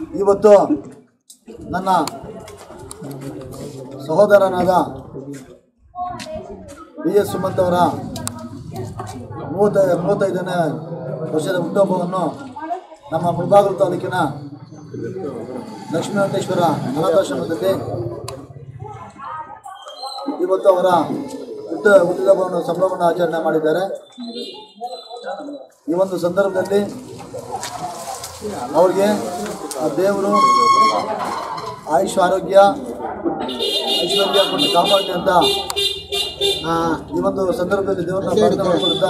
ಇವತ್ತು ನನ್ನ ಸಹೋದರನಾದ B S Sumanth ಅವರ ಮೂವತ್ತೈ ಮೂವತ್ತೈದನೇ ವರ್ಷದ ಹುಟ್ಟುಹಬ್ಬವನ್ನು ನಮ್ಮ ಮುಳಬಾಗಿಲು ತಾಲೂಕಿನ ಲಕ್ಷ್ಮೀವೆಂಕಟೇಶ್ವರ ಅನಾಥಾಶ್ರಮದಲ್ಲಿ ಇವತ್ತು ಅವರ ಹುಟ್ಟ ಹುಟ್ಟಿದಬ್ಬವನ್ನು ಸಂಭ್ರಮವನ್ನು ಆಚರಣೆ ಮಾಡಿದ್ದಾರೆ ಈ ಒಂದು ಸಂದರ್ಭದಲ್ಲಿ ಅವ್ರಿಗೆ ಆ ದೇವರು ಆಯುಷ್ ಆರೋಗ್ಯ ಐಶ್ವರ್ಯ ಕೊಟ್ಟು ಕಾಪಾಡಲಿ ಅಂತ ಆ, ಈ ಒಂದು ಸಂದರ್ಭದಲ್ಲಿ ದೇವರನ್ನ ಪ್ರಾರ್ಥನೆ ಮಾಡಿಕೊಳ್ತಾ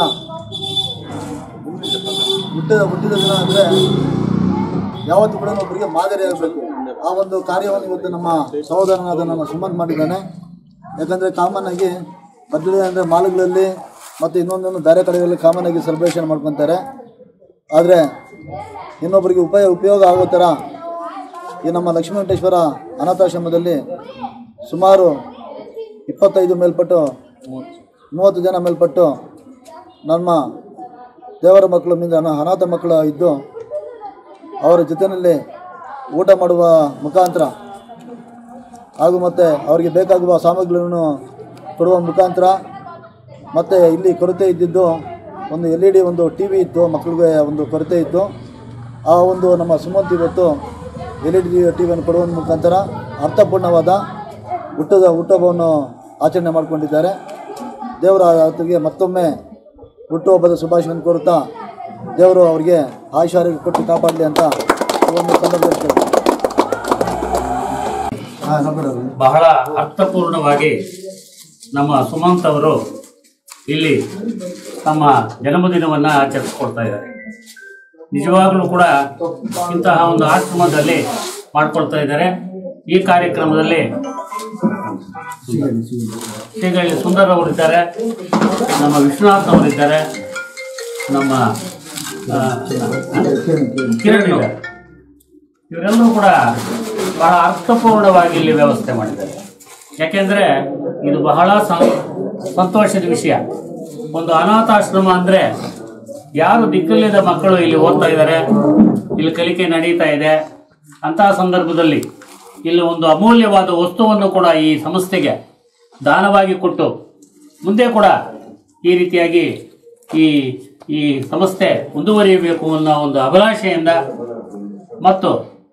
ಹುಟ್ಟಿದ ಹುಟ್ಟಿದ ದಿನ ಅಂದರೆ ಯಾವತ್ತೂ ಕೂಡ ಒಬ್ಬರಿಗೆ ಮಾದರಿ ಆಗಬೇಕು ಆ ಒಂದು ಕಾರ್ಯವನ್ನು ಇವತ್ತು ನಮ್ಮ ಸಹೋದರನಾದ ನಮ್ಮ ಸುಮಂತ್ ಮಾಡಿದ್ದಾನೆ ಯಾಕಂದರೆ ಕಾಮನ್ ಆಗಿ ಬರ್ತ್ಡೇ ಅಂದರೆ ಮಾಲ್ಗಳಲ್ಲಿ ಮತ್ತು ಇನ್ನೊಂದೊಂದು ಬೇರೆ ಕಡೆಗಳಲ್ಲಿ ಕಾಮನ್ ಆಗಿ ಸೆಲೆಬ್ರೇಷನ್ ಮಾಡ್ಕೊತಾರೆ ಆದರೆ ಇನ್ನೊಬ್ಬರಿಗೆ ಉಪಯೋಗ ಉಪಯೋಗ ಆಗೋ ಥರ ಈ ನಮ್ಮ ಲಕ್ಷ್ಮೀ ವೆಂಕಟೇಶ್ವರ ಅನಾಥಾಶ್ರಮದಲ್ಲಿ ಸುಮಾರು ಇಪ್ಪತ್ತೈದು ಮೇಲ್ಪಟ್ಟು ಮೂವತ್ತು ಜನ ಮೇಲ್ಪಟ್ಟು ನಮ್ಮ ದೇವರ ಮಕ್ಕಳು ಮಿಂದ ಅನ- ಅನಾಥ ಮಕ್ಕಳು ಇದ್ದು ಅವರ ಜೊತೆಯಲ್ಲಿ ಊಟ ಮಾಡುವ ಮುಖಾಂತರ ಹಾಗೂ ಮತ್ತು ಅವರಿಗೆ ಬೇಕಾಗುವ ಸಾಮಗ್ರಿಗಳನ್ನು ಕೊಡುವ ಮುಖಾಂತರ ಮತ್ತು ಇಲ್ಲಿ ಕೊರತೆ ಇದ್ದಿದ್ದು ಒಂದು ಎಲ್ ಇ ಡಿ ಒಂದು ಟಿ ವಿ ಇತ್ತು ಮಕ್ಕಳಿಗೆ ಒಂದು ಕೊರತೆ ಇತ್ತು ಆ ಒಂದು ನಮ್ಮ ಸುಮಂತ್ ಇವತ್ತು ಎಲ್ ಇ ಡಿ ಟಿ ವಿಯನ್ನು ಕೊಡುವ ಮುಖಾಂತರ ಅರ್ಥಪೂರ್ಣವಾದ ಹುಟ್ಟದ ಹುಟ್ಟುಹಬ್ಬವನ್ನು ಆಚರಣೆ ಮಾಡಿಕೊಂಡಿದ್ದಾರೆ ದೇವರ ಆತನಿಗೆ ಮತ್ತೊಮ್ಮೆ ಹುಟ್ಟುಹಬ್ಬದ ಶುಭಾಶಯವನ್ನು ಕೋರುತ್ತಾ ದೇವರು ಅವರಿಗೆ ಆಯುಷ್ಯ ಕೊಟ್ಟು ಕಾಪಾಡಲಿ ಅಂತ ಈ ಒಂದು ಸಂದರ್ಭದಲ್ಲಿ ಕೇಳ್ತೀನಿ. ಹಾಂ ನೋಡ್ಬಿಡೋರು ಬಹಳ ಅರ್ಥಪೂರ್ಣವಾಗಿ ನಮ್ಮ ಸುಮಂತ್ ಅವರು ಇಲ್ಲಿ ತಮ್ಮ ಜನ್ಮದಿನವನ್ನು ಆಚರಿಸ್ಕೊಳ್ತಾ ಇದ್ದಾರೆ ನಿಜವಾಗಲೂ ಕೂಡ ಇಂತಹ ಒಂದು ಆಶ್ರಮದಲ್ಲಿ ಮಾಡ್ಕೊಳ್ತಾ ಇದ್ದಾರೆ ಈ ಕಾರ್ಯಕ್ರಮದಲ್ಲಿ ಶ್ರೀಗಳಿ ಸುಂದರ್ ಅವರಿದ್ದಾರೆ ನಮ್ಮ ವಿಶ್ವನಾಥ್ ಅವರಿದ್ದಾರೆ ನಮ್ಮ ಆ, ಕಿರಣ್ ಇದ್ದಾರೆ ಇವರೆಲ್ಲರೂ ಕೂಡ ಬಹಳ ಅರ್ಥಪೂರ್ಣವಾಗಿ ಇಲ್ಲಿ ವ್ಯವಸ್ಥೆ ಮಾಡಿದ್ದಾರೆ ಯಾಕೆಂದ್ರೆ ಇದು ಬಹಳ ಸಂ- ಸಂತೋಷದ ವಿಷಯ ಒಂದು ಅನಾಥಾಶ್ರಮ ಅಂದ್ರೆ ಯಾರು ದಿಕ್ಕಲ್ಲಿದ್ದ ಮಕ್ಕಳು ಇಲ್ಲಿ ಓದ್ತಾ ಇದ್ದಾರೆ ಇಲ್ಲಿ ಕಲಿಕೆ ನಡೀತಾ ಇದೆ ಅಂತಹ ಸಂದರ್ಭದಲ್ಲಿ ಇಲ್ಲಿ ಒಂದು ಅಮೂಲ್ಯವಾದ ವಸ್ತುವನ್ನು ಕೂಡ ಈ ಸಂಸ್ಥೆಗೆ ದಾನವಾಗಿ ಕೊಟ್ಟು ಮುಂದೆ ಕೂಡ ಈ ರೀತಿಯಾಗಿ ಈ ಈ ಸಂಸ್ಥೆ ಮುಂದುವರಿಯಬೇಕು ಅನ್ನೋ ಒಂದು ಅಭಿಲಾಷೆಯಿಂದ ಮತ್ತು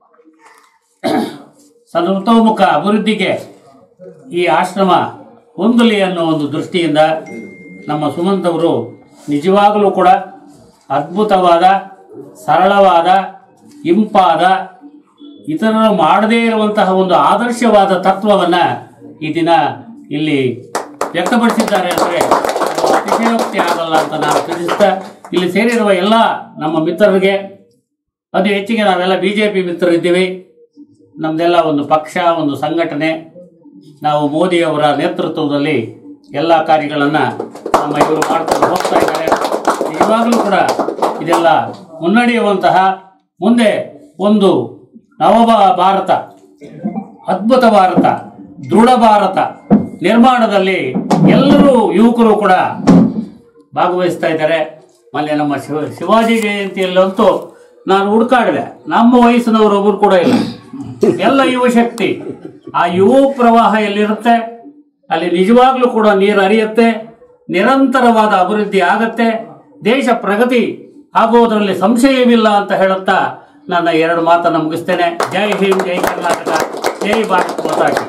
ಸರ್ವತೋಮುಖ ಅಭಿವೃದ್ಧಿಗೆ ಈ ಆಶ್ರಮ ಹೊಂದಲಿ ಅನ್ನೋ ಒಂದು ದೃಷ್ಟಿಯಿಂದ ನಮ್ಮ ಸುಮಂತ್ ಅವರು ನಿಜವಾಗಲೂ ಕೂಡ ಅದ್ಭುತವಾದ ಸರಳವಾದ ಇಂಪಾದ ಇತರರು ಮಾಡದೇ ಇರುವಂತಹ ಒಂದು ಆದರ್ಶವಾದ ತತ್ವವನ್ನ ಈ ದಿನ ಇಲ್ಲಿ ವ್ಯಕ್ತಪಡಿಸಿದ್ದಾರೆ ಅಂದರೆ ಅತಿಶಯೋಕ್ತಿ ಆಗಲ್ಲ ಅಂತ ನಾನು ತಿಳಿಸ್ತಾ ಇಲ್ಲಿ ಸೇರಿರುವ ಎಲ್ಲ ನಮ್ಮ ಮಿತ್ರರಿಗೆ ಅದು ಹೆಚ್ಚಿಗೆ ನಾವೆಲ್ಲ ಬಿಜೆಪಿ ಮಿತ್ರರಿದ್ದೀವಿ ನಮ್ದೆಲ್ಲ ಒಂದು ಪಕ್ಷ ಒಂದು ಸಂಘಟನೆ ನಾವು ಮೋದಿಯವರ ನೇತೃತ್ವದಲ್ಲಿ ಎಲ್ಲ ಕಾರ್ಯಗಳನ್ನ ನಮ್ಮ ಇವರು ಮಾಡ್ಕೊಂಡು ಹೋಗ್ತಾ ಇದ್ದಾರೆ ನಿಜವಾಗಲೂ ಕೂಡ ಇದೆಲ್ಲ ಮುನ್ನಡೆಯುವಂತಹ ಮುಂದೆ ಒಂದು ನವ ಭಾರತ ಅದ್ಭುತ ಭಾರತ ದೃಢ ಭಾರತ ನಿರ್ಮಾಣದಲ್ಲಿ ಎಲ್ಲರೂ ಯುವಕರು ಕೂಡ ಭಾಗವಹಿಸ್ತಾ ಇದ್ದಾರೆ ಮೊನ್ನೆ ನಮ್ಮ ಶಿವ ಶಿವಾಜಿ ಜಯಂತಿಯಲ್ಲಂತೂ ನಾನು ಹುಡುಕಾಡಿದೆ ನಮ್ಮ ವಯಸ್ಸಿನವರೊಬ್ಬರು ಕೂಡ ಇಲ್ಲ ಎಲ್ಲ ಯುವ ಶಕ್ತಿ ಆ ಯುವ ಪ್ರವಾಹ ಎಲ್ಲಿರುತ್ತೆ ಅಲ್ಲಿ ನಿಜವಾಗ್ಲೂ ಕೂಡ ನೀರು ಹರಿಯುತ್ತೆ ನಿರಂತರವಾದ ಅಭಿವೃದ್ಧಿ ಆಗತ್ತೆ ದೇಶ ಪ್ರಗತಿ ಆಗುವುದರಲ್ಲಿ ಸಂಶಯವಿಲ್ಲ ಅಂತ ಹೇಳುತ್ತಾ ನನ್ನ ಎರಡು ಮಾತನ್ನು ಮುಗಿಸ್ತೇನೆ ಜೈ ಹಿಂದ್ ಜೈ ಕರ್ನಾಟಕ ಜೈ ಭಾರತ್ ಮಾತಾ ಕಿ.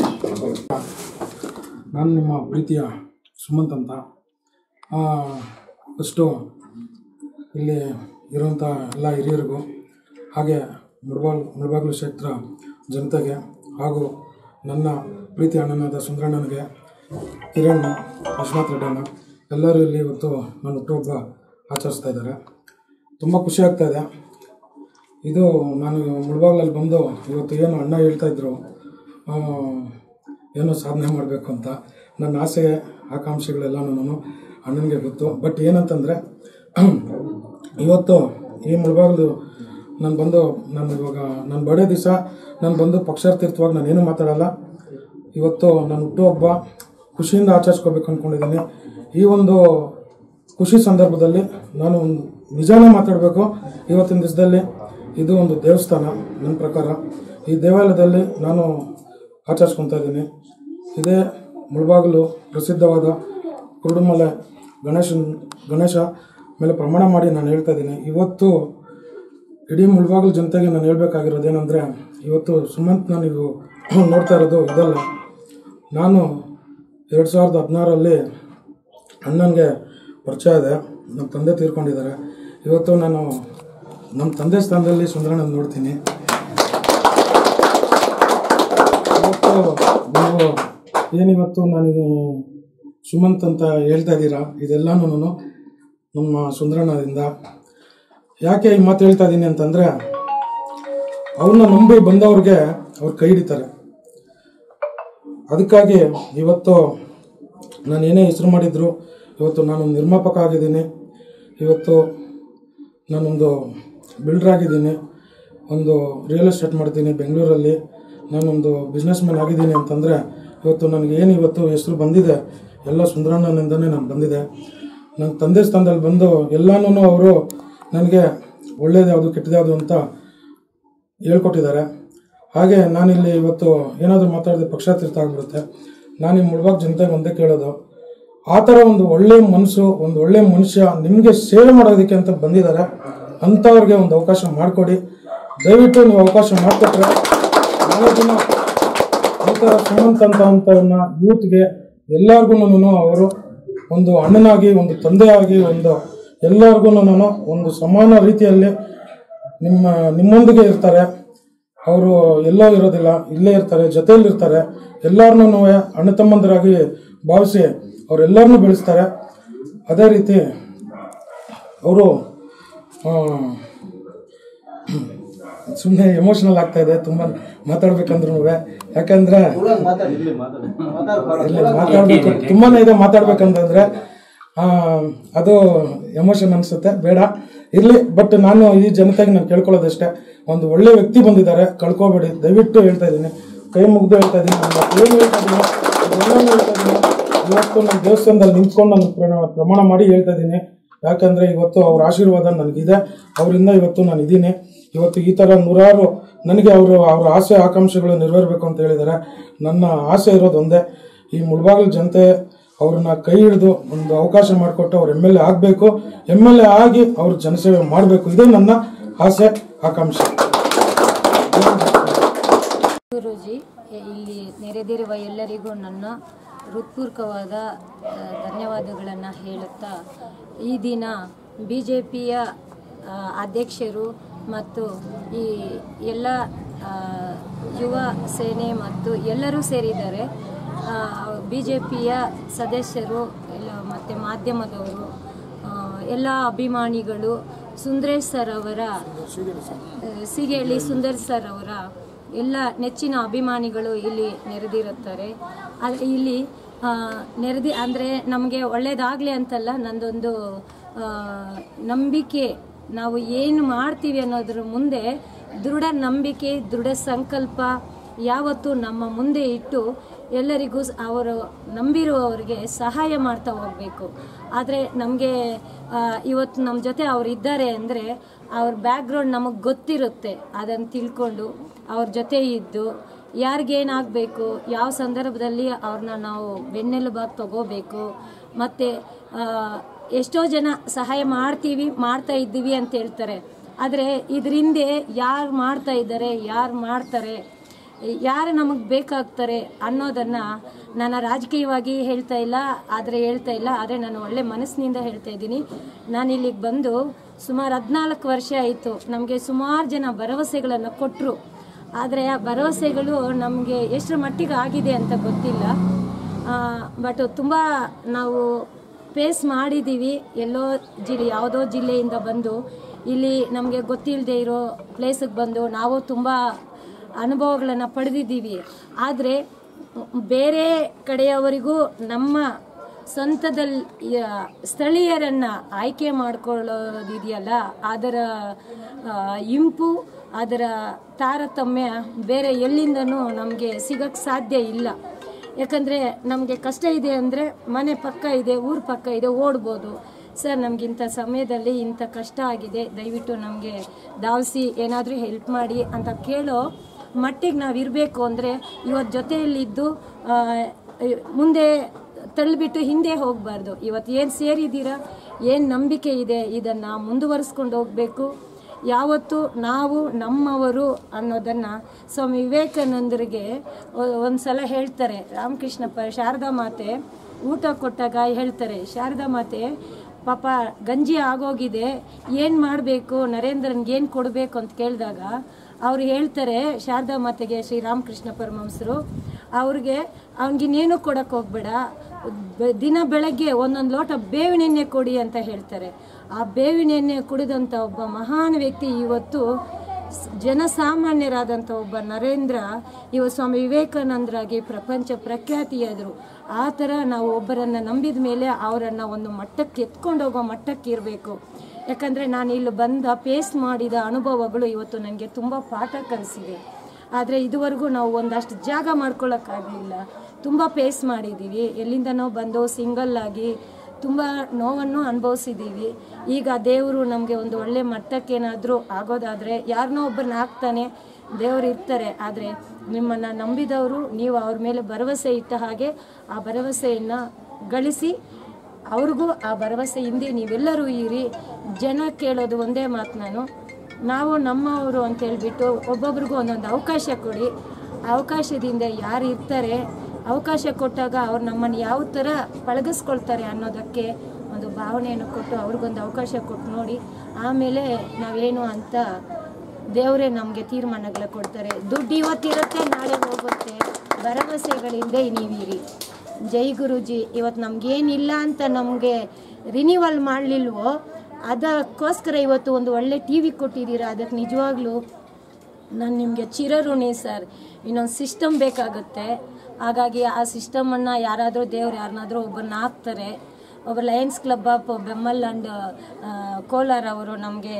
ನಾನು ನಿಮ್ಮ ಪ್ರೀತಿಯ ಸುಮಂತ್ ಅಂತ ಫಸ್ಟು ಇಲ್ಲಿ ಇರುವಂಥ ಎಲ್ಲ ಹಿರಿಯರಿಗೂ ಹಾಗೆ ಮುಳಬಾಲ್ ಮುಳಬಾಗಿಲು ಕ್ಷೇತ್ರ ಜನತೆಗೆ ಹಾಗೂ ನನ್ನ ಪ್ರೀತಿ ಅಣ್ಣನಾದ ಸುಂದರಣ್ಣನಿಗೆ ಕಿರಣ್ ವಿಶ್ವನಾಥ್ ರೆಡ್ಡಣ್ಣ ಎಲ್ಲರೂ ಇಲ್ಲಿ ಇವತ್ತು ನನ್ನ ಹುಟ್ಟುಹಬ್ಬ ಆಚರಿಸ್ತಾ ಇದ್ದಾರೆ ತುಂಬ ಖುಷಿ ಆಗ್ತಾ ಇದೆ ಇದು ನಾನು ಮುಳಬಾಗ್ಲಲ್ಲಿ ಬಂದು ಇವತ್ತು ಏನು ಅಣ್ಣ ಹೇಳ್ತಾ ಇದ್ರು ಆ, ಏನೋ ಸಾಧನೆ ಮಾಡಬೇಕು ಅಂತ ನನ್ನ ಆಸೆ ಆಕಾಂಕ್ಷೆಗಳೆಲ್ಲ ನಾನು ಅಣ್ಣನಿಗೆ ಗೊತ್ತು ಬಟ್ ಏನಂತಂದರೆ ಇವತ್ತು ಈ ಮುಳಬಾಗ್ಲು ನಾನು ಬಂದು ನಾನು ಇವಾಗ ನನ್ನ ಬರ್ಡೇ ದಿವಸ ನಾನು ಬಂದು ಪಕ್ಷಾರ್ಥಿತ್ವವಾಗಿ ನಾನೇನು ಮಾತಾಡಲ್ಲ ಇವತ್ತು ನನ್ನ ಹುಟ್ಟುಹಬ್ಬ ಖುಷಿಯಿಂದ ಆಚರಿಸ್ಕೋಬೇಕು ಅಂದ್ಕೊಂಡಿದ್ದೀನಿ ಈ ಒಂದು ಖುಷಿ ಸಂದರ್ಭದಲ್ಲಿ ನಾನು ಒಂದು ನಿಜಾನೇ ಮಾತಾಡಬೇಕು ಇವತ್ತಿನ ದಿವಸದಲ್ಲಿ ಇದು ಒಂದು ದೇವಸ್ಥಾನ ನನ್ನ ಪ್ರಕಾರ ಈ ದೇವಾಲಯದಲ್ಲಿ ನಾನು ಆಚರಿಸ್ಕೊತಾ ಇದ್ದೀನಿ ಇದೇ ಮುಳಬಾಗಿಲು ಪ್ರಸಿದ್ಧವಾದ ಕುರುಡುಮಲೆ ಗಣೇಶನ್ ಗಣೇಶ ಮೇಲೆ ಪ್ರಮಾಣ ಮಾಡಿ ನಾನು ಹೇಳ್ತಾ ಇದ್ದೀನಿ ಇವತ್ತು ಇಡೀ ಮುಳಬಾಗಿಲು ಜನತೆಗೆ ನಾನು ಹೇಳ್ಬೇಕಾಗಿರೋದೇನೆಂದರೆ ಇವತ್ತು ಸುಮಂತ್ನ ನೀವು ನೋಡ್ತಾ ಇರೋದು ಇದಲ್ಲ ನಾನು ಎರಡು ಸಾವಿರದ ಹದಿನಾರಲ್ಲಿ ಅಣ್ಣನಿಗೆ ಪರಿಚಯ ಇದೆ ನಮ್ಮ ತಂದೆ ತೀರ್ಕೊಂಡಿದ್ದಾರೆ ಇವತ್ತು ನಾನು ನಮ್ಮ ತಂದೆ ಸ್ಥಾನದಲ್ಲಿ ಸುಂದರಣ್ಣನ ನೋಡ್ತೀನಿ ಇವತ್ತು ನೀವು ಏನಿವತ್ತು ನನಗೆ ಸುಮಂತ್ ಅಂತ ಹೇಳ್ತಾ ಇದ್ದೀರಾ ಇದೆಲ್ಲನೂ ನಮ್ಮ ಸುಂದರಣ್ಣದಿಂದ ಯಾಕೆ ಈ ಮಾತು ಹೇಳ್ತಾ ಇದ್ದೀನಿ ಅಂತಂದರೆ ಅವ್ರನ್ನ ನಂಬಿ ಬಂದವ್ರಿಗೆ ಅವ್ರು ಕೈ ಹಿಡಿತಾರೆ ಅದಕ್ಕಾಗಿ ಇವತ್ತು ನಾನು ಏನೇ ಹೆಸರು ಮಾಡಿದ್ರು ಇವತ್ತು ನಾನು ನಿರ್ಮಾಪಕ ಆಗಿದ್ದೀನಿ ಇವತ್ತು ನಾನೊಂದು ಬಿಲ್ಡರ್ ಆಗಿದ್ದೀನಿ ಒಂದು ರಿಯಲ್ ಎಸ್ಟೇಟ್ ಮಾಡ್ತೀನಿ ಬೆಂಗಳೂರಲ್ಲಿ ನಾನೊಂದು ಬಿಸ್ನೆಸ್ ಮ್ಯಾನ್ ಆಗಿದ್ದೀನಿ ಅಂತಂದರೆ ಇವತ್ತು ನನಗೆ ಏನು ಇವತ್ತು ಹೆಸರು ಬಂದಿದೆ ಎಲ್ಲ ಸುಂದರಣ್ಣನಿಂದನೇ ನಾನು ಬಂದಿದೆ ನನ್ನ ತಂದೆ ಸ್ಥಾನದಲ್ಲಿ ಬಂದು ಎಲ್ಲನೂ ಅವರು ನನಗೆ ಒಳ್ಳೇದು ಯಾವುದು ಕೆಟ್ಟದ್ಯಾವುದು ಅಂತ ಹೇಳ್ಕೊಟ್ಟಿದ್ದಾರೆ ಹಾಗೆ ನಾನಿಲ್ಲಿ ಇವತ್ತು ಏನಾದರೂ ಮಾತಾಡಿದ್ರೆ ಪಕ್ಷಾತೀರ್ಥ ಆಗಿಬಿಡುತ್ತೆ ನಾನು ಈ ಮುಳ್ಬಾಗ್ ಜನತೆಗೆ ಒಂದೇ ಕೇಳೋದು ಆ ಥರ ಒಂದು ಒಳ್ಳೆ ಮನಸ್ಸು ಒಂದು ಒಳ್ಳೆ ಮನುಷ್ಯ ನಿಮಗೆ ಸೇವೆ ಮಾಡೋದಕ್ಕೆ ಅಂತ ಬಂದಿದ್ದಾರೆ ಅಂಥವ್ರಿಗೆ ಒಂದು ಅವಕಾಶ ಮಾಡಿಕೊಡಿ ದಯವಿಟ್ಟು ನೀವು ಅವಕಾಶ ಮಾಡಿಕೊಟ್ರೆ ನಾಳೆ ದಿನ ಈ ಥರ ಸುಮಂತ್ ಅಂತ ಅಂತವನ್ನ ಯೂತ್ಗೆ ಎಲ್ಲರಿಗೂ ಅವರು ಒಂದು ಅಣ್ಣನಾಗಿ ಒಂದು ತಂದೆಯಾಗಿ ಒಂದು ಎಲ್ಲರಿಗೂ ಒಂದು ಸಮಾನ ರೀತಿಯಲ್ಲಿ ನಿಮ್ಮ ನಿಮ್ಮೊಂದಿಗೆ ಇರ್ತಾರೆ ಅವರು ಎಲ್ಲೋ ಇರೋದಿಲ್ಲ ಇಲ್ಲೇ ಇರ್ತಾರೆ ಜೊತೆಯಲ್ಲಿ ಇರ್ತಾರೆ ಎಲ್ಲರನ್ನೂ ಅಣ್ಣ ತಮ್ಮಂದರಾಗಿ ಭಾವಿಸಿ ಅವರೆಲ್ಲರನ್ನೂ ಬೆಳೆಸ್ತಾರೆ ಅದೇ ರೀತಿ ಅವರು ಸುಮ್ಮನೆ ಎಮೋಷನಲ್ ಆಗ್ತಾ ಇದೆ ತುಂಬ ಮಾತಾಡ್ಬೇಕಂದ್ರೂ ಯಾಕಂದ್ರೆ ಇಲ್ಲಿ ಮಾತಾಡ್ಬೇಕು ತುಂಬಾನೇ ಇದೆ ಮಾತಾಡ್ಬೇಕಂತಂದ್ರೆ ಆ, ಅದು ಎಮೋಷನ್ ಅನ್ಸುತ್ತೆ ಬೇಡ ಇರ್ಲಿ ಬಟ್ ನಾನು ಈ ಜನತೆಗೆ ನಾನು ಕೇಳ್ಕೊಳ್ಳೋದಷ್ಟೇ ಒಂದು ಒಳ್ಳೆ ವ್ಯಕ್ತಿ ಬಂದಿದ್ದಾರೆ ಕಳ್ಕೊಬೇಡಿ ದಯವಿಟ್ಟು ಹೇಳ್ತಾ ಇದ್ದೀನಿ ಕೈ ಮುಗ್ದು ಹೇಳ್ತಾ ಇದ್ದೀನಿ ನನ್ನ ಏನು ಹೇಳ್ತಾ ಇದ್ದೀನಿ ಅದೆಲ್ಲನೂ ಹೇಳ್ತಾ ಇದ್ದೀನಿ ಇವತ್ತು ನನ್ನ ದೇವಸ್ಥಾನದಲ್ಲಿ ನಿಂತ್ಕೊಂಡು ನಾನು ಪ್ರಣ- ಪ್ರಮಾಣ ಮಾಡಿ ಹೇಳ್ತಾ ಇದ್ದೀನಿ ಯಾಕಂದ್ರೆ ಇವತ್ತು ಅವ್ರ ಆಶೀರ್ವಾದ ನನಗಿದೆ ಅವರಿಂದ ಇವತ್ತು ನಾನು ಇದ್ದೀನಿ ಇವತ್ತು ಈ ಥರ ನೂರಾರು ನನಗೆ ಅವರು ಅವ್ರ ಆಸೆ ಆಕಾಂಕ್ಷೆಗಳು ನೆರವೇರಬೇಕು ಅಂತ ಹೇಳಿದ್ದಾರೆ ನನ್ನ ಆಸೆ ಇರೋದು ಒಂದೇ ಈ ಮುಳಬಾಗಿಲು ಜನತೆ ಅವ್ರನ್ನ ಕೈ ಹಿಡಿದು ಒಂದು ಅವಕಾಶ ಮಾಡಿಕೊಟ್ಟು ಅವ್ರು ಎಮ್ ಎಲ್ ಎ ಆಗಬೇಕು ಎಮ್ ಎಲ್ ಎ ಆಗಿ ಅವ್ರ ಜನಸೇವೆ ಮಾಡಬೇಕು ಇದೇ ನನ್ನ ಆಸೆ ಆಕಾಂಕ್ಷೆ ಗುರೂಜಿ ಇಲ್ಲಿ ನೆರೆದಿರುವ ಎಲ್ಲರಿಗೂ ನನ್ನ ಹೃತ್ಪೂರ್ವಕವಾದ ಆ, ಧನ್ಯವಾದಗಳನ್ನು ಹೇಳುತ್ತಾ ಈ ದಿನ ಬಿ ಜೆ ಪಿಯ ಅಧ್ಯಕ್ಷರು ಮತ್ತು ಈ ಎಲ್ಲ ಆ, ಯುವ ಸೇನೆ ಮತ್ತು ಎಲ್ಲರೂ ಸೇರಿದ್ದಾರೆ ಬಿ ಜೆ ಪಿಯ ಸದಸ್ಯರು ಎಲ್ಲ ಮತ್ತು ಮಾಧ್ಯಮದವರು ಆ, ಎಲ್ಲ ಅಭಿಮಾನಿಗಳು ಸುಂದರೇಶ್ ಸರ್ ಅವರ ಸಿಗೇಳಿ ಸುಂದರ್ ಸರ್ ಅವರ ಎಲ್ಲ ನೆಚ್ಚಿನ ಅಭಿಮಾನಿಗಳು ಇಲ್ಲಿ ನೆರೆದಿರುತ್ತಾರೆ ಅಲ್ಲಿ ಇಲ್ಲಿ ಆ, ನೆರೆದಿ ಅಂದರೆ ನಮಗೆ ಒಳ್ಳೇದಾಗಲಿ ಅಂತಲ್ಲ ನಂದೊಂದು ಆ, ನಂಬಿಕೆ ನಾವು ಏನು ಮಾಡ್ತೀವಿ ಅನ್ನೋದ್ರ ಮುಂದೆ ದೃಢ ನಂಬಿಕೆ ದೃಢ ಸಂಕಲ್ಪ ಯಾವತ್ತೂ ನಮ್ಮ ಮುಂದೆ ಇಟ್ಟು ಎಲ್ಲರಿಗೂ ಸ್- ಅವರು ನಂಬಿರುವವರಿಗೆ ಸಹಾಯ ಮಾಡ್ತಾ ಹೋಗಬೇಕು ಆದರೆ ನಮಗೆ ಇವತ್ತು ನಮ್ಮ ಜೊತೆ ಅವ್ರು ಇದ್ದಾರೆ ಅಂದರೆ ಅವ್ರ ಬ್ಯಾಕ್ಗ್ರೌಂಡ್ ನಮಗೆ ಗೊತ್ತಿರುತ್ತೆ ಅದನ್ನು ತಿಳ್ಕೊಂಡು ಅವ್ರ ಜೊತೆ ಇದ್ದು ಯಾರಿಗೇನಾಗಬೇಕು ಯಾವ ಸಂದರ್ಭದಲ್ಲಿ ಅವ್ರನ್ನ ನಾವು ಬೆನ್ನೆಲುಬಾಗಿ ತಗೋಬೇಕು ಮತ್ತು ಎಷ್ಟೋ ಜನ ಸಹಾಯ ಮಾಡ್ತೀವಿ ಮಾಡ್ತಾ ಇದ್ದೀವಿ ಅಂತ ಹೇಳ್ತಾರೆ ಆದರೆ ಇದರಿಂದ ಯಾರು ಮಾಡ್ತಾ ಇದ್ದಾರೆ ಯಾರು ಮಾಡ್ತಾರೆ ಯಾರು ನಮಗೆ ಬೇಕಾಗ್ತಾರೆ ಅನ್ನೋದನ್ನು ನಾನು ರಾಜಕೀಯವಾಗಿ ಹೇಳ್ತಾ ಇಲ್ಲ ಆದರೆ ಹೇಳ್ತಾ ಇಲ್ಲ ಆದರೆ ನಾನು ಒಳ್ಳೆ ಮನಸ್ಸಿನಿಂದ ಹೇಳ್ತಾ ಇದ್ದೀನಿ ನಾನು ಇಲ್ಲಿಗೆ ಬಂದು ಸುಮಾರು ಹದಿನಾಲ್ಕು ವರ್ಷ ಆಯಿತು ನಮಗೆ ಸುಮಾರು ಜನ ಭರವಸೆಗಳನ್ನು ಕೊಟ್ಟರು ಆದರೆ ಆ ಭರವಸೆಗಳು ನಮಗೆ ಎಷ್ಟರ ಮಟ್ಟಿಗೆ ಆಗಿದೆ ಅಂತ ಗೊತ್ತಿಲ್ಲ ಬಟ್ ತುಂಬ ನಾವು ಫೇಸ್ ಮಾಡಿದ್ದೀವಿ ಎಲ್ಲೋ ಜಿಲ್ಲೆ ಯಾವುದೋ ಜಿಲ್ಲೆಯಿಂದ ಬಂದು ಇಲ್ಲಿ ನಮಗೆ ಗೊತ್ತಿಲ್ಲದೆ ಇರೋ ಪ್ಲೇಸಿಗೆ ಬಂದು ನಾವು ತುಂಬ ಅನುಭವಗಳನ್ನು ಪಡೆದಿದ್ದೀವಿ ಆದರೆ ಬೇರೆ ಕಡೆಯವರಿಗೂ ನಮ್ಮ ಸ್ವಂತದಲ್ಲಿ ಯ- ಸ್ಥಳೀಯರನ್ನ ಆಯ್ಕೆ ಮಾಡ್ಕೊಳ್ಳೋದಿದೆಯಲ್ಲ ಅದರ ಆ, ಇಂಪು ಅದರ ತಾರತಮ್ಯ ಬೇರೆ ಎಲ್ಲಿಂದನೂ ನಮಗೆ ಸಿಗಕ್ಕೆ ಸಾಧ್ಯ ಇಲ್ಲ ಯಾಕಂದರೆ ನಮಗೆ ಕಷ್ಟ ಇದೆ ಅಂದರೆ ಮನೆ ಪಕ್ಕ ಇದೆ ಊರ ಪಕ್ಕ ಇದೆ ಓಡ್ಬೋದು ಸರ್ ನಮ್ಗೆ ಇಂಥ ಸಮಯದಲ್ಲಿ ಇಂಥ ಕಷ್ಟ ಆಗಿದೆ ದಯವಿಟ್ಟು ನಮಗೆ ಧಾವಿಸಿ ಏನಾದರೂ ಹೆಲ್ಪ್ ಮಾಡಿ ಅಂತ ಕೇಳೋ ಮಟ್ಟಿಗೆ ನಾವು ಇರಬೇಕು ಅಂದರೆ ಇವತ್ತು ಜೊತೆಯಲ್ಲಿದ್ದು ಆ, ಮುಂದೆ ತಳ್ಳಿಬಿಟ್ಟು ಹಿಂದೆ ಹೋಗಬಾರ್ದು ಇವತ್ತು ಏನು ಸೇರಿದ್ದೀರಾ ಏನು ನಂಬಿಕೆ ಇದೆ ಇದನ್ನು ಮುಂದುವರಿಸ್ಕೊಂಡು ಹೋಗಬೇಕು ಯಾವತ್ತು ನಾವು ನಮ್ಮವರು ಅನ್ನೋದನ್ನು ಸ್ವಾಮಿ ವಿವೇಕಾನಂದರಿಗೆ ಒಂದು ಸಲ ಹೇಳ್ತಾರೆ ರಾಮಕೃಷ್ಣ ಪ ಶಾರದಾ ಮಾತೆ ಊಟ ಕೊಟ್ಟಾಗ ಹೇಳ್ತಾರೆ ಶಾರದಾ ಮಾತೆ ಪಾಪ ಗಂಜಿ ಆಗೋಗಿದೆ ಏನು ಮಾಡಬೇಕು ನರೇಂದ್ರನ್ಗೆ ಏನು ಕೊಡಬೇಕು ಅಂತ ಕೇಳಿದಾಗ ಅವ್ರು ಹೇಳ್ತಾರೆ ಶಾರದಾ ಮಾತೆಗೆ ಶ್ರೀರಾಮಕೃಷ್ಣ ಪರಮಹಂಸರು ಅವ್ರಿಗೆ ಅವನಿಗಿನ್ನೇನು ಕೊಡಕ್ಕೆ ಹೋಗ್ಬೇಡ ಬೆ- ದಿನ ಬೆಳಗ್ಗೆ ಒಂದೊಂದು ಲೋಟ ಬೇವಿನ ಎಣ್ಣೆ ಕೊಡಿ ಅಂತ ಹೇಳ್ತಾರೆ ಆ ಬೇವಿನ ಎಣ್ಣೆ ಕುಡಿದಂಥ ಒಬ್ಬ ಮಹಾನ್ ವ್ಯಕ್ತಿ ಇವತ್ತು ಸ್- ಜನಸಾಮಾನ್ಯರಾದಂಥ ಒಬ್ಬ ನರೇಂದ್ರ ಇವ ಸ್ವಾಮಿ ವಿವೇಕಾನಂದರಾಗಿ ಪ್ರಪಂಚ ಪ್ರಖ್ಯಾತಿಯಾದರು ಆ ಥರ ನಾವು ಒಬ್ಬರನ್ನು ನಂಬಿದ ಮೇಲೆ ಅವರನ್ನು ಒಂದು ಮಟ್ಟಕ್ಕೆ ಎತ್ಕೊಂಡು ಹೋಗೋ ಮಟ್ಟಕ್ಕೆ ಇರಬೇಕು ಯಾಕಂದರೆ ನಾನು ಇಲ್ಲಿ ಬಂದ ಪೇಸ್ ಮಾಡಿದ ಅನುಭವಗಳು ಇವತ್ತು ನನಗೆ ತುಂಬ ಪಾಠ ಕಲಿಸಿದೆ ಆದರೆ ಇದುವರೆಗೂ ನಾವು ಒಂದಷ್ಟು ಜಾಗ ಮಾಡ್ಕೊಳ್ಳೋಕ್ಕಾಗಲಿಲ್ಲ ತುಂಬ ಪೇಸ್ ಮಾಡಿದ್ದೀವಿ ಎಲ್ಲಿಂದನೋ ಬಂದು ಸಿಂಗಲ್ ಆಗಿ ತುಂಬ ನೋವನ್ನು ಅನುಭವಿಸಿದ್ದೀವಿ ಈಗ ದೇವರು ನಮಗೆ ಒಂದು ಒಳ್ಳೆ ಮಟ್ಟಕ್ಕೇನಾದರೂ ಆಗೋದಾದರೆ ಯಾರನ್ನೋ ಒಬ್ಬರನ್ನ ಹಾಕ್ತಾನೆ ದೇವರು ಇರ್ತಾರೆ ಆದರೆ ನಿಮ್ಮನ್ನು ನಂಬಿದವರು ನೀವು ಅವ್ರ ಮೇಲೆ ಭರವಸೆ ಇಟ್ಟ ಹಾಗೆ ಆ ಭರವಸೆಯನ್ನು ಗಳಿಸಿ ಅವ್ರಿಗೂ ಆ ಭರವಸೆ ಹಿಂದೆ ನೀವೆಲ್ಲರೂ ಇರಿ ಜನ ಕೇಳೋದು ಒಂದೇ ಮಾತು ನಾನು ನಾವು ನಮ್ಮವರು ಅಂತ ಹೇಳ್ಬಿಟ್ಟು ಒಬ್ಬೊಬ್ರಿಗೂ ಒಂದೊಂದು ಅವಕಾಶ ಕೊಡಿ ಅವಕಾಶದಿಂದ ಯಾರು ಇರ್ತಾರೆ ಅವಕಾಶ ಕೊಟ್ಟಾಗ ಅವ್ರು ನಮ್ಮನ್ನು ಯಾವ ಥರ ಪಳಗಿಸ್ಕೊಳ್ತಾರೆ ಅನ್ನೋದಕ್ಕೆ ಒಂದು ಭಾವನೆಯನ್ನು ಕೊಟ್ಟು ಅವ್ರಿಗೊಂದು ಅವಕಾಶ ಕೊಟ್ಟು ನೋಡಿ ಆಮೇಲೆ ನಾವೇನು ಅಂತ ದೇವರೇ ನಮಗೆ ತೀರ್ಮಾನಗಳ ಕೊಡ್ತಾರೆ ದುಡ್ಡು ಇವತ್ತಿರುತ್ತೆ ನಾಳೆ ಹೋಗುತ್ತೆ ಭರವಸೆಗಳಿಂದ ನೀವಿರಿ ಜೈ ಗುರುಜಿ ಇವತ್ತು ನಮಗೇನಿಲ್ಲ ಅಂತ ನಮಗೆ ರಿನಿವಲ್ ಮಾಡಲಿಲ್ವೋ ಅದಕ್ಕೋಸ್ಕರ ಇವತ್ತು ಒಂದು ಒಳ್ಳೆ ಟಿ ವಿ ಕೊಟ್ಟಿದ್ದೀರಾ ಅದಕ್ಕೆ ನಿಜವಾಗ್ಲೂ ನಾನು ನಿಮಗೆ ಚಿರಋಣಿ ಸರ್ ಇನ್ನೊಂದು ಸಿಸ್ಟಮ್ ಬೇಕಾಗುತ್ತೆ ಹಾಗಾಗಿ ಆ ಸಿಸ್ಟಮನ್ನು ಯಾರಾದರೂ ದೇವ್ರು ಯಾರನ್ನಾದರೂ ಒಬ್ಬರನ್ನ ಹಾಕ್ತಾರೆ ಒಬ್ಬ lions club of BEML and Kolar ಅವರು ನಮಗೆ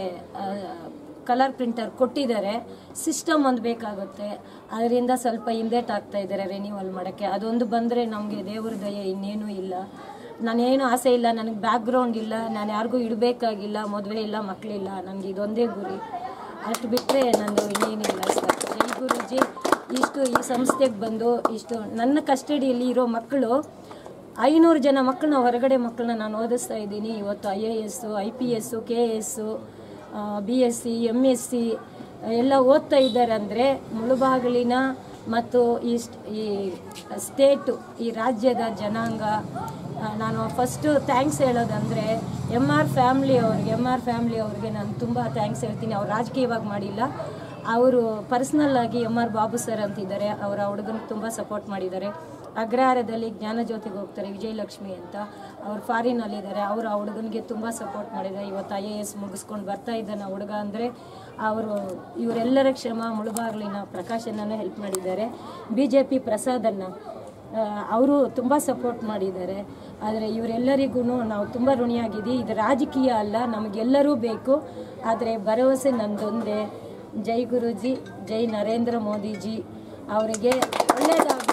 ಕಲರ್ ಪ್ರಿಂಟರ್ ಕೊಟ್ಟಿದ್ದಾರೆ ಸಿಸ್ಟಮ್ ಒಂದು ಬೇಕಾಗುತ್ತೆ ಅದರಿಂದ ಸ್ವಲ್ಪ ಹಿಂದೇಟ್ ಆಗ್ತಾ ಇದ್ದಾರೆ ರಿನ್ಯೂವಲ್ ಮಾಡೋಕ್ಕೆ ಅದೊಂದು ಬಂದರೆ ನಮಗೆ ದೇವ್ರ ದಯೆ ಇನ್ನೇನೂ ಇಲ್ಲ ನಾನೇನು ಆಸೆ ಇಲ್ಲ ನನಗೆ ಬ್ಯಾಕ್ಗ್ರೌಂಡ್ ಇಲ್ಲ ನಾನು ಯಾರಿಗೂ ಇಡಬೇಕಾಗಿಲ್ಲ ಮದುವೆ ಇಲ್ಲ ಮಕ್ಕಳಿಲ್ಲ ನನಗೆ ಇದೊಂದೇ ಗುರಿ ಅಷ್ಟು ಬಿಟ್ಟರೆ ನಂದು ಇನ್ನೇನಿಲ್ಲ ಸರ್ ಜೈ ಗುರುಜಿ ಇಷ್ಟು ಈ ಸಂಸ್ಥೆಗೆ ಬಂದು ಇಷ್ಟು ನನ್ನ ಕಸ್ಟಡಿಯಲ್ಲಿ ಇರೋ ಮಕ್ಕಳು ಐನೂರು ಜನ ಮಕ್ಕಳನ್ನ ಹೊರಗಡೆ ಮಕ್ಕಳನ್ನ ನಾನು ಓದಿಸ್ತಾ ಇದ್ದೀನಿ ಇವತ್ತು I A S I P S K S B S C M S C ಎಲ್ಲ ಓದ್ತಾ ಇದ್ದಾರೆ ಅಂದರೆ ಮುಳುಬಾಗಿಲಿನ ಮತ್ತು ಈ ಸ್ಟ್- ಈ ಸ್ಟೇಟು ಈ ರಾಜ್ಯದ ಜನಾಂಗ ಆ, ನಾನು ಫಸ್ಟು ಥ್ಯಾಂಕ್ಸ್ ಹೇಳೋದಂದರೆ ಎಮ್ ಆರ್ ಫ್ಯಾಮ್ಲಿ ಅವ್ರಿಗೆ ಎಮ್ ಆರ್ ಫ್ಯಾಮ್ಲಿ ಅವ್ರಿಗೆ ನಾನು ತುಂಬ ಥ್ಯಾಂಕ್ಸ್ ಹೇಳ್ತೀನಿ ಅವ್ರು ರಾಜಕೀಯವಾಗಿ ಮಾಡಿಲ್ಲ ಅವರು ಪರ್ಸ್ನಲ್ ಆಗಿ ಎಮ್ ಆರ್ ಬಾಬು ಸರ್ ಅಂತಿದ್ದಾರೆ ಅವರ ಹುಡುಗನಿಗೆ ತುಂಬ ಸಪೋರ್ಟ್ ಮಾಡಿದ್ದಾರೆ ಅಗ್ರಹಾರದಲ್ಲಿ ಜ್ಞಾನಜ್ಯೋತಿಗೆ ಹೋಗ್ತಾರೆ ವಿಜಯಲಕ್ಷ್ಮಿ ಅಂತ ಅವ್ರು ಫಾರಿನಲ್ಲಿದ್ದಾರೆ ಅವರು ಆ ಹುಡುಗನಿಗೆ ತುಂಬ ಸಪೋರ್ಟ್ ಮಾಡಿದ್ದಾರೆ ಇವತ್ತು ಐ ಎ ಎಸ್ ಮುಗಿಸ್ಕೊಂಡು ಬರ್ತಾ ಇದ್ದಾನೆ ಆ ಹುಡುಗ ಅಂದರೆ ಅವರು ಇವರೆಲ್ಲರ ಕ್ಷಮ ಮುಳುಬಾಗ್ಲಿನ ಪ್ರಕಾಶನನ್ನು ಹೆಲ್ಪ್ ಮಾಡಿದ್ದಾರೆ ಬಿ ಜೆ ಪಿ ಪ್ರಸಾದನ್ನು ಅವರು ತುಂಬ ಸಪೋರ್ಟ್ ಮಾಡಿದ್ದಾರೆ ಆದರೆ ಇವರೆಲ್ಲರಿಗೂ ನಾವು ತುಂಬ ಋಣಿಯಾಗಿದ್ದೀವಿ ಇದು ರಾಜಕೀಯ ಅಲ್ಲ ನಮಗೆಲ್ಲರೂ ಬೇಕು ಆದರೆ ಭರವಸೆ ನಂದೊಂದೇ ಜೈ ಗುರುಜಿ ಜೈ ನರೇಂದ್ರ ಮೋದಿಜಿ ಅವರಿಗೆ ಒಳ್ಳೆಯದಾಗಲಿ